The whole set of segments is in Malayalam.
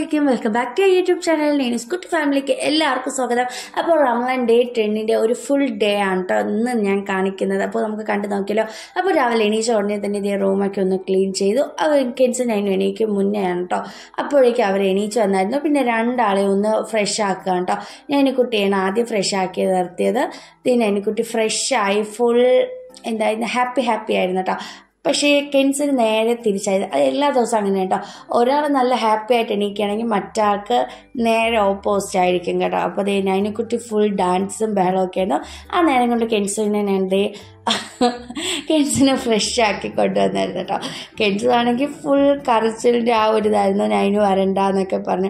അലൈക്കും welcome back to YouTube channel നെയ്സ് കുട്ടി ഫാമിലിക്ക് എല്ലാവർക്കും സ്വാഗതം അപ്പോൾ റമലാൻ ഡേ ടെന്നിൻ്റെ ഒരു ഫുൾ ഡേ ആണ് കേട്ടോ ഇന്ന് ഞാൻ കാണിക്കുന്നത് അപ്പോൾ നമുക്ക് കണ്ടു നോക്കിയല്ലോ അപ്പോൾ രാവിലെ എണീച്ച ഉടനെ തന്നെ ഇതേ റൂമൊക്കെ ഒന്ന് ക്ലീൻ ചെയ്തു അവർ കെൻസൻ അതിന് എണീക്ക് മുന്നേ ആണ് കേട്ടോ അപ്പോഴേക്കും അവർ എണീച്ച് വന്നായിരുന്നു പിന്നെ രണ്ടാളെ ഒന്ന് ഫ്രഷ് ആക്കുക കേട്ടോ ഞാൻ കുട്ടിയാണ് ആദ്യം ഫ്രഷ് ആക്കി നിർത്തിയത് പിന്നെ എനിക്കുട്ടി ഫ്രഷായി ഫുൾ എന്തായിരുന്നു ഹാപ്പി ഹാപ്പി ആയിരുന്നു കേട്ടോ പക്ഷേ കെൻസിന് നേരെ തിരിച്ചായത് അത് എല്ലാ ദിവസവും അങ്ങനെ കേട്ടോ ഒരാൾ നല്ല ഹാപ്പി ആയിട്ട് എണീക്കുകയാണെങ്കിൽ മറ്റാൾക്ക് നേരെ ഓപ്പോസിറ്റ് ആയിരിക്കും കേട്ടോ അപ്പോൾ ദേ നൈനക്കുട്ടി ഫുൾ ഡാൻസും ബഹളമൊക്കെ ആയിരുന്നു ആ നേരം കൊണ്ട് കെൻസിനെ ഞാൻ ദേ കെൻസിനെ ഫ്രഷ് ആക്കി കൊണ്ടുവന്നായിരുന്നു കേട്ടോ കെൻസ് ആണെങ്കിൽ ഫുൾ കറിച്ചിലിൻ്റെ ആ ഒരു ഇതായിരുന്നു നൈന് വരണ്ട എന്നൊക്കെ പറഞ്ഞ്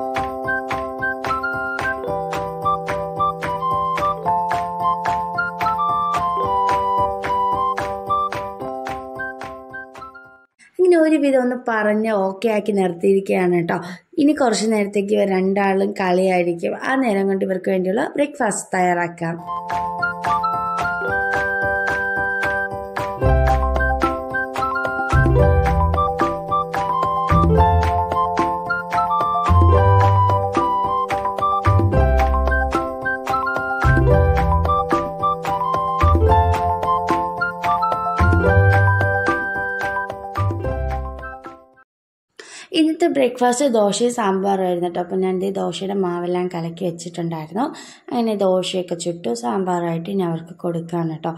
ഇങ്ങനെ ഒരുവിധം ഒന്ന് പറഞ്ഞ് ഓക്കെ ആക്കി നിർത്തിയിരിക്കുകയാണ് കേട്ടോ ഇനി കുറച്ച് നേരത്തേക്ക് ഇവർ രണ്ടാളും കളിയായിരിക്കും ആ നേരം കൊണ്ട് ഇവർക്ക് വേണ്ടിയുള്ള ബ്രേക്ക്ഫാസ്റ്റ് തയ്യാറാക്കാം ഇന്നത്തെ ബ്രേക്ക്ഫാസ്റ്റ് ദോശയും സാമ്പാറും ആയിരുന്നു കേട്ടോ അപ്പോൾ ഞാൻ ഈ ദോശയുടെ മാവെല്ലാം കലക്കി വെച്ചിട്ടുണ്ടായിരുന്നു അങ്ങനെ ദോശയൊക്കെ ചുട്ടു സാമ്പാറായിട്ട് ഇനി അവർക്ക് കൊടുക്കുകയാണ് കേട്ടോ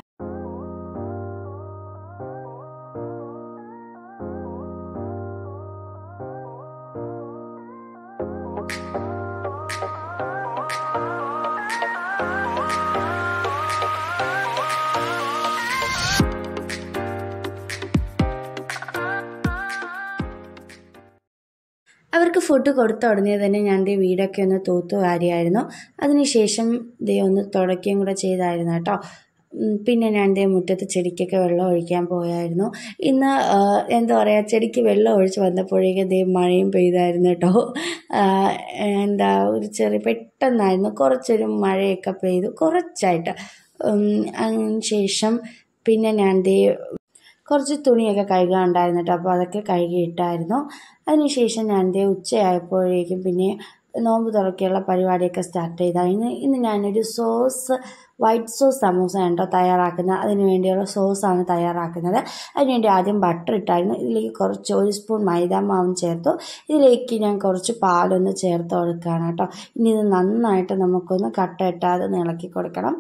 അവർക്ക് ഫുഡ് കൊടുത്ത ഉടനെ തന്നെ ഞാൻ ദേ വീടൊക്കെ ഒന്ന് തൂത്തു വാരിയായിരുന്നു അതിനുശേഷം ദേ ഒന്ന് തുടയ്ക്കുകയും കൂടെ ചെയ്തായിരുന്നു കേട്ടോ ഉം, പിന്നെ ഞാൻ ദേ മുറ്റത്ത് ചെടിക്കൊക്കെ വെള്ളം ഒഴിക്കാൻ പോയായിരുന്നു ഇന്ന് ആ, എന്താ പറയുക ചെടിക്ക് വെള്ളം ഒഴിച്ച് വന്നപ്പോഴേക്കും ദേ മഴയും പെയ്തായിരുന്നു കേട്ടോ ആ, എന്താ ഒരു ചെറിയ പെട്ടെന്നായിരുന്നു കുറച്ചൊരു മഴയൊക്കെ പെയ്തു കുറച്ചായിട്ട് ഉം, അതിന് ശേഷം പിന്നെ ഞാൻ ദേ കുറച്ച് തുണിയൊക്കെ കഴുകാനുണ്ടായിരുന്നു കേട്ടോ അപ്പോൾ അതൊക്കെ കഴുകിയിട്ടായിരുന്നു അതിനുശേഷം ഞാൻ ദേ ഉച്ചയായപ്പോഴേക്കും പിന്നെ നോമ്പ് തുറക്കിയുള്ള പരിപാടിയൊക്കെ സ്റ്റാർട്ട് ചെയ്തായിരുന്നു ഇന്ന് ഞാനൊരു സോസ് വൈറ്റ് സോസ് സമൂസ കേട്ടോ തയ്യാറാക്കുന്നത് അതിന് വേണ്ടിയുള്ള സോസാണ് തയ്യാറാക്കുന്നത് അതിനുവേണ്ടി ആദ്യം ബട്ടർ ഇട്ടായിരുന്നു ഇതിലേക്ക് കുറച്ച് ഒരു സ്പൂൺ മൈദ മാവും ചേർത്തു ഇതിലേക്ക് ഞാൻ കുറച്ച് പാലൊന്ന് ചേർത്ത് കൊടുക്കുകയാണ് കേട്ടോ ഇനി ഇത് നന്നായിട്ട് നമുക്കൊന്ന് കട്ട ഇട്ടാതെ ഒന്ന് ഇളക്കി കൊടുക്കണം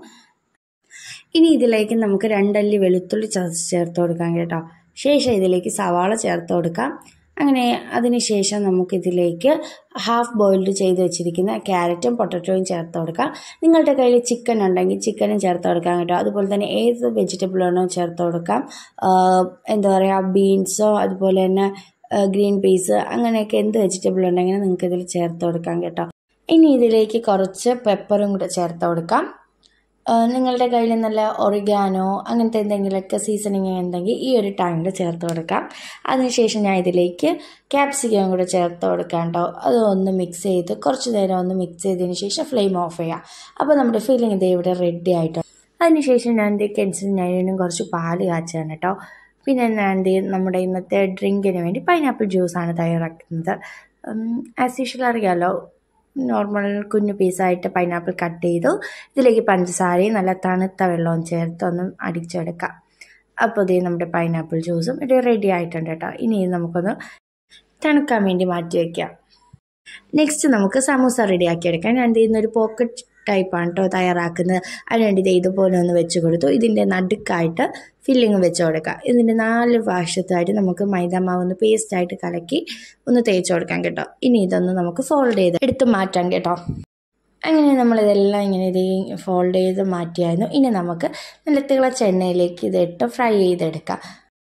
ഇനി ഇതിലേക്ക് നമുക്ക് രണ്ടല്ലി വെളുത്തുള്ളി ചതച്ച് ചേർത്ത് കൊടുക്കാം കേട്ടോ ശേഷം ഇതിലേക്ക് സവാള ചേർത്ത് കൊടുക്കാം അങ്ങനെ അതിന് ശേഷം നമുക്കിതിലേക്ക് ഹാഫ് ബോയിൽഡ് ചെയ്ത് വെച്ചിരിക്കുന്ന ക്യാരറ്റും പൊട്ടറ്റോയും ചേർത്ത് കൊടുക്കാം നിങ്ങളുടെ കയ്യിൽ ചിക്കൻ ഉണ്ടെങ്കിൽ ചിക്കനും ചേർത്ത് കൊടുക്കാം കേട്ടോ അതുപോലെ തന്നെ ഏത് വെജിറ്റബിൾ ആണോ ചേർത്ത് കൊടുക്കാം ആഹ് എന്താ പറയുക ബീൻസോ അതുപോലെ തന്നെ ഗ്രീൻ പീസ് അങ്ങനെയൊക്കെ എന്ത് വെജിറ്റബിൾ ഉണ്ടെങ്കിലും നിങ്ങൾക്ക് ഇതിൽ ചേർത്ത് കൊടുക്കാം കേട്ടോ ഇനി ഇതിലേക്ക് കുറച്ച് പെപ്പറും കൂടെ ചേർത്ത് കൊടുക്കാം ആ, നിങ്ങളുടെ കയ്യിൽ നല്ല ഒറിഗാനോ അങ്ങനത്തെ എന്തെങ്കിലുമൊക്കെ സീസണിങ് ഉണ്ടെങ്കിൽ ഈ ഒരു ടൈമിൽ ചേർത്ത് കൊടുക്കാം അതിനുശേഷം ഞാൻ ഇതിലേക്ക് ക്യാപ്സിക്കം കൂടെ ചേർത്ത് കൊടുക്കാം കേട്ടോ അത് ഒന്ന് മിക്സ് ചെയ്ത് കുറച്ച് നേരം ഒന്ന് മിക്സ് ചെയ്തതിന് ശേഷം ഫ്ലെയിം ഓഫ് ചെയ്യാം അപ്പോൾ നമ്മുടെ ഫില്ലിങ് ഇത് ഇവിടെ റെഡി ആയിട്ടോ അതിനുശേഷം ഞാൻ എന്ത് കെൻസിൽ ഞാനും കുറച്ച് പാല് കാച്ചാണ് കേട്ടോ പിന്നെ ഞാൻ എന്ത് നമ്മുടെ ഇന്നത്തെ ഡ്രിങ്കിന് വേണ്ടി പൈനാപ്പിൾ ജ്യൂസാണ് തയ്യാറാക്കുന്നത് ആസ് യൂഷ്വൽ അറിയാമല്ലോ നോർമൽ കുഞ്ഞു പീസായിട്ട് പൈനാപ്പിൾ കട്ട് ചെയ്തു ഇതിലേക്ക് പഞ്ചസാരയും നല്ല തണുത്ത വെള്ളവും ചേർത്ത് ഒന്ന് അടിച്ചെടുക്കാം അപ്പോൾ ഇതേ നമ്മുടെ പൈനാപ്പിൾ ജ്യൂസും ഇത് റെഡി ആയിട്ടുണ്ട് കേട്ടോ ഇനി ഇത് നമുക്കൊന്ന് തണുക്കാൻ വേണ്ടി മാറ്റി വയ്ക്കാം നെക്സ്റ്റ് നമുക്ക് സമൂസ റെഡിയാക്കി എടുക്കാം ഞാൻ ഇതിൽ നിന്നൊരു പോക്കറ്റ് ടൈപ്പാണ് കേട്ടോ തയ്യാറാക്കുന്നത് അതിനുവേണ്ടി ഇത് ഇതുപോലെ ഒന്ന് വെച്ച് കൊടുത്തു ഇതിൻ്റെ നടുക്കായിട്ട് ഫില്ലിങ് വെച്ച് കൊടുക്കുക ഇതിൻ്റെ നാല് വശത്തായിട്ട് നമുക്ക് മൈദാമാവ് ഒന്ന് പേസ്റ്റായിട്ട് കലക്കി ഒന്ന് തേച്ച് കൊടുക്കാം കേട്ടോ ഇനി ഇതൊന്ന് നമുക്ക് ഫോൾഡ് ചെയ്ത് എടുത്ത് മാറ്റാം കേട്ടോ അങ്ങനെ നമ്മളിതെല്ലാം ഇങ്ങനെ ഇത് ഫോൾഡ് ചെയ്ത് മാറ്റിയായിരുന്നു ഇനി നമുക്ക് നല്ല തിളച്ച എണ്ണയിലേക്ക് ഇതിട്ട് ഫ്രൈ ചെയ്തെടുക്കാം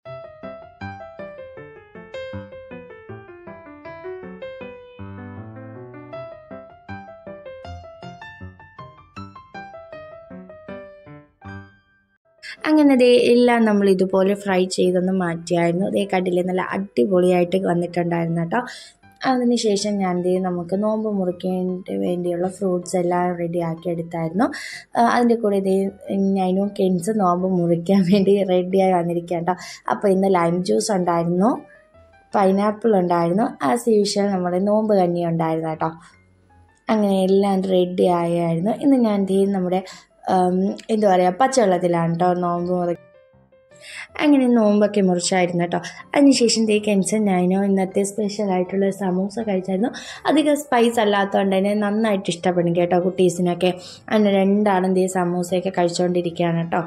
അങ്ങനെ ദേ എല്ലാം നമ്മൾ ഇതുപോലെ ഫ്രൈ ചെയ്തൊന്ന് മാറ്റിയായിരുന്നു ദേ കണ്ടില്ലേ നല്ല അടിപൊളിയായിട്ട് വന്നിട്ടുണ്ടായിരുന്നു കേട്ടോ അതിനുശേഷം ഞാൻ ദേ നമുക്ക് നോമ്പ് മുറിക്കേണ്ടി വേണ്ടിയുള്ള ഫ്രൂട്ട്സ് എല്ലാം റെഡിയാക്കി എടുത്തായിരുന്നു ആ, അതിൻ്റെ കൂടെ ഇതേ ഞാനും കെൻസ് നോമ്പ് മുറിക്കാൻ വേണ്ടി റെഡിയായി വന്നിരിക്കുക കേട്ടോ അപ്പോൾ ഇന്ന് ലൈം ജ്യൂസ് ഉണ്ടായിരുന്നു പൈനാപ്പിൾ ഉണ്ടായിരുന്നു ആസ് യൂഷ്വൽ നമ്മുടെ നോമ്പ് കഞ്ഞി ഉണ്ടായിരുന്നു കേട്ടോ അങ്ങനെ എല്ലാം റെഡി ആയായിരുന്നു ഇന്ന് ഞാൻ എന്ത് ചെയ്യും നമ്മുടെ എന്താ പറയുക പച്ചവെള്ളത്തിലാണ് കേട്ടോ നോമ്പ് മുറി അങ്ങനെ നോമ്പൊക്കെ മുറിച്ചായിരുന്നു കേട്ടോ അതിനുശേഷം ദേ കെൻസൻ നൈനോ ഇന്നത്തെ സ്പെഷ്യൽ ആയിട്ടുള്ള സമൂസ കഴിച്ചായിരുന്നു അധികം സ്പൈസ് അല്ലാത്തതുകൊണ്ട് തന്നെ നന്നായിട്ട് ഇഷ്ടപ്പെടും കേട്ടോ കുട്ടീസിനൊക്കെ അങ്ങനെ രണ്ടാളും ദേ സമൂസയൊക്കെ കഴിച്ചുകൊണ്ടിരിക്കുകയാണ് കേട്ടോ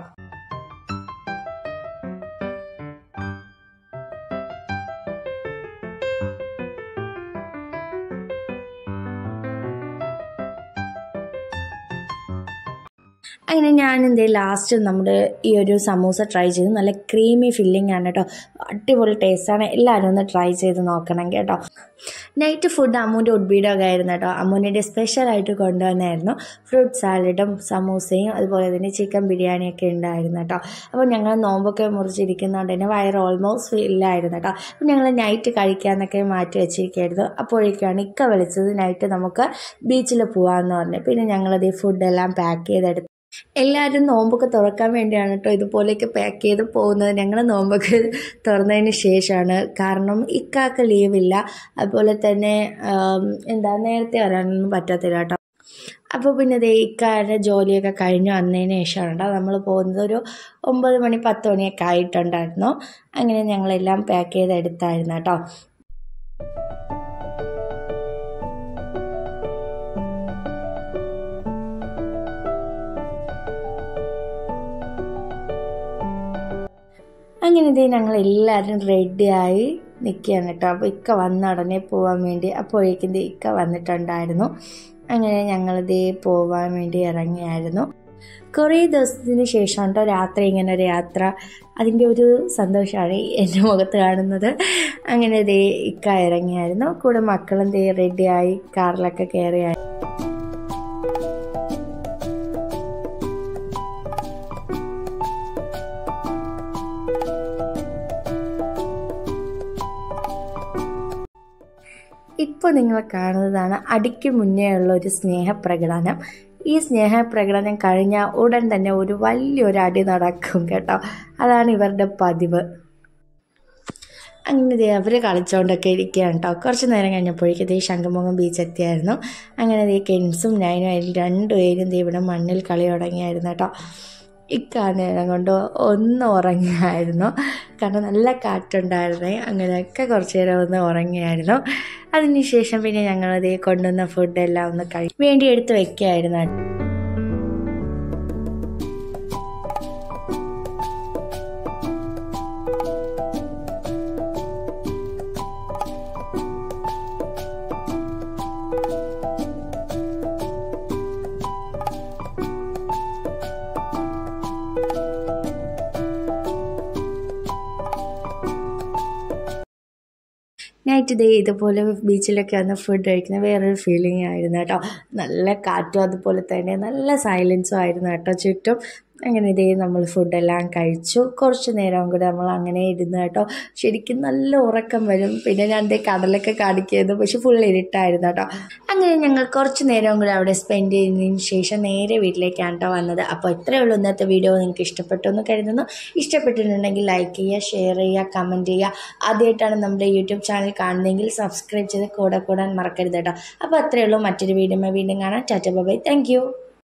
അങ്ങനെ ഞാൻ എന്തേ ലാസ്റ്റ് നമ്മുടെ ഈ ഒരു സമൂസ ട്രൈ ചെയ്തു നല്ല ക്രീമി ഫില്ലിംഗ് ആണ് കേട്ടോ അടിപൊളി ടേസ്റ്റാണ് എല്ലാവരും ഒന്ന് ട്രൈ ചെയ്ത് നോക്കണം കേട്ടോ നൈറ്റ് ഫുഡ് അമ്മൂൻ്റെ ഉഡ്ബീഡോ ഒക്കെ ആയിരുന്നു കേട്ടോ അമ്മൂൻ്റെ സ്പെഷ്യലായിട്ട് കൊണ്ടുവന്നായിരുന്നു ഫ്രൂട്ട് സാലഡും സമൂസയും അതുപോലെ തന്നെ ചിക്കൻ ബിരിയാണിയൊക്കെ ഉണ്ടായിരുന്നു കേട്ടോ അപ്പോൾ ഞങ്ങൾ നോമ്പൊക്കെ മുറിച്ചിരിക്കുന്നതുകൊണ്ട് തന്നെ വയറ് ഓൾമോസ്റ്റ് ഫില്ലായിരുന്നു കേട്ടോ അപ്പോൾ ഞങ്ങൾ നൈറ്റ് കഴിക്കാമെന്നൊക്കെ മാറ്റി വെച്ചിരിക്കുകയായിരുന്നു അപ്പോഴേക്കാണ് ഇക്ക വിളിച്ചത് നൈറ്റ് നമുക്ക് ബീച്ചിൽ പോകാമെന്ന് പറഞ്ഞു പിന്നെ ഞങ്ങളത് ഫുഡെല്ലാം പാക്ക് ചെയ്തെടുത്ത് എല്ലാവരും നോമ്പൊക്കെ തുറക്കാൻ വേണ്ടിയാണ് കേട്ടോ ഇതുപോലെയൊക്കെ പാക്ക് ചെയ്ത് പോകുന്നത് ഞങ്ങൾ നോമ്പൊക്കെ തുറന്നതിന് ശേഷമാണ് കാരണം ഇക്കാക്ക് ലീവില്ല അതുപോലെ തന്നെ എന്താ നേരത്തെ വരാനൊന്നും പറ്റത്തില്ല കേട്ടോ അപ്പോൾ പിന്നെ ദേ ഇക്കാരുടെ ജോലിയൊക്കെ കഴിഞ്ഞ് വന്നതിന് ശേഷമാണ് കേട്ടോ നമ്മൾ പോകുന്നത് ഒരു ഒമ്പത് മണി പത്ത് മണിയൊക്കെ ആയിട്ടുണ്ടായിരുന്നു അങ്ങനെ ഞങ്ങളെല്ലാം പാക്ക് ചെയ്ത് എടുത്തായിരുന്നു കേട്ടോ അങ്ങനെ ഇതേ ഞങ്ങൾ എല്ലാവരും റെഡിയായി നിൽക്കുകയാണ് കേട്ടോ അപ്പോൾ ഇക്ക വന്ന ഉടനെ പോകാൻ വേണ്ടി അപ്പോഴേക്കും ഇക്ക വന്നിട്ടുണ്ടായിരുന്നു അങ്ങനെ ഞങ്ങളിതേ പോകാൻ വേണ്ടി ഇറങ്ങിയായിരുന്നു കുറേ ദിവസത്തിന് ശേഷം കേട്ടോ രാത്രി ഇങ്ങനെ ഒരു യാത്ര അതിൻ്റെ ഒരു സന്തോഷമാണ് എൻ്റെ മുഖത്ത് കാണുന്നത് അങ്ങനെ ദേ ഇക്ക ഇറങ്ങിയായിരുന്നു കൂടെ മക്കളും ദേ റെഡിയായി കാറിലൊക്കെ കയറിയായി ഇപ്പോൾ നിങ്ങൾ കാണുന്നതാണ് അടിക്ക് മുന്നേ ഉള്ള ഒരു സ്നേഹപ്രകടനം ഈ സ്നേഹപ്രകടനം കഴിഞ്ഞാൽ ഉടൻ തന്നെ ഒരു വലിയൊരു അടി നടക്കും കേട്ടോ അതാണ് ഇവരുടെ പതിവ് അങ്ങനെ ദേ അവർ കളിച്ചുകൊണ്ടൊക്കെ ഇരിക്കുകയാണ് കേട്ടോ കുറച്ച് നേരം കഴിഞ്ഞപ്പോഴേക്കും ദേ ശംഖുമുഖം ബീച്ച് എത്തിയായിരുന്നു അങ്ങനെ ദേ കെൻസും നൈനും അതിൽ രണ്ടുപേരും ദേ ഇവിടെ മണ്ണിൽ കളി തുടങ്ങിയായിരുന്നു കേട്ടോ ഇക്കാ നേരം കൊണ്ട് ഒന്ന് ഉറങ്ങിയായിരുന്നു കാരണം നല്ല കാറ്റുണ്ടായിരുന്നേ അങ്ങനെയൊക്കെ കുറച്ച് നേരം ഒന്ന് ഉറങ്ങിയായിരുന്നു അതിനുശേഷം പിന്നെ ഞങ്ങളത് കൊണ്ടുവന്ന ഫുഡെല്ലാം ഒന്ന് കഴി വേണ്ടി എടുത്ത് വെക്കുകയായിരുന്നു നൈറ്റ് ഡേ ഇതുപോലെ ബീച്ചിലൊക്കെ വന്ന് ഫുഡ് കഴിക്കുന്ന വേറൊരു ഫീലിംഗ് ആയിരുന്നു കേട്ടോ നല്ല കാറ്റും അതുപോലെ തന്നെ നല്ല സൈലൻസും ആയിരുന്നു കേട്ടോ ചുറ്റും അങ്ങനെ ഇതേ നമ്മൾ ഫുഡെല്ലാം കഴിച്ചു കുറച്ച് നേരം കൂടെ നമ്മൾ അങ്ങനെ ഇരുന്ന് കേട്ടോ ശരിക്കും നല്ല ഉറക്കം വരും പിന്നെ ഞാൻ ദേ കടലൊക്കെ കാണിക്കുന്നു പക്ഷെ ഫുൾ ഇരുട്ടായിരുന്നു കേട്ടോ അങ്ങനെ ഞങ്ങൾ കുറച്ച് നേരം കൂടെ അവിടെ സ്പെൻഡ് ചെയ്തതിന് ശേഷം നേരെ വീട്ടിലേക്കാണ് കേട്ടോ വന്നത് അപ്പോൾ ഇത്രയേ ഉള്ളൂ ഇന്നത്തെ വീഡിയോ നിങ്ങൾക്ക് ഇഷ്ടപ്പെട്ടു എന്ന് കരുതുന്നു ഇഷ്ടപ്പെട്ടിട്ടുണ്ടെങ്കിൽ ലൈക്ക് ചെയ്യുക ഷെയർ ചെയ്യുക കമൻറ്റ് ചെയ്യുക ആദ്യമായിട്ടാണ് നമ്മുടെ യൂട്യൂബ് ചാനൽ കാണുന്നതെങ്കിൽ സബ്സ്ക്രൈബ് ചെയ്ത് കൂടെ കൂടാൻ മറക്കരുത് കേട്ടോ അപ്പോൾ അത്രയേ ഉള്ളൂ മറ്റൊരു വീഡിയോ വീണ്ടും കാണാം ടാറ്റ ബൈ താങ്ക്